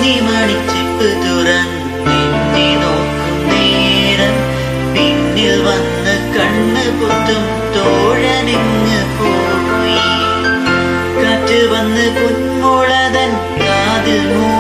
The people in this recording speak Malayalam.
കുന്നി മണിച്ചിപ്പ് തുറന്നെന്നെ നോക്കും നേരം പിന്നിൽ വന്ന് കണ്ണ് പൊത്തും തോഴനെങ്ങ് പോയി കാറ്റ് വന്ന് പൊന്മുളതൻ കാതിൽ മൂ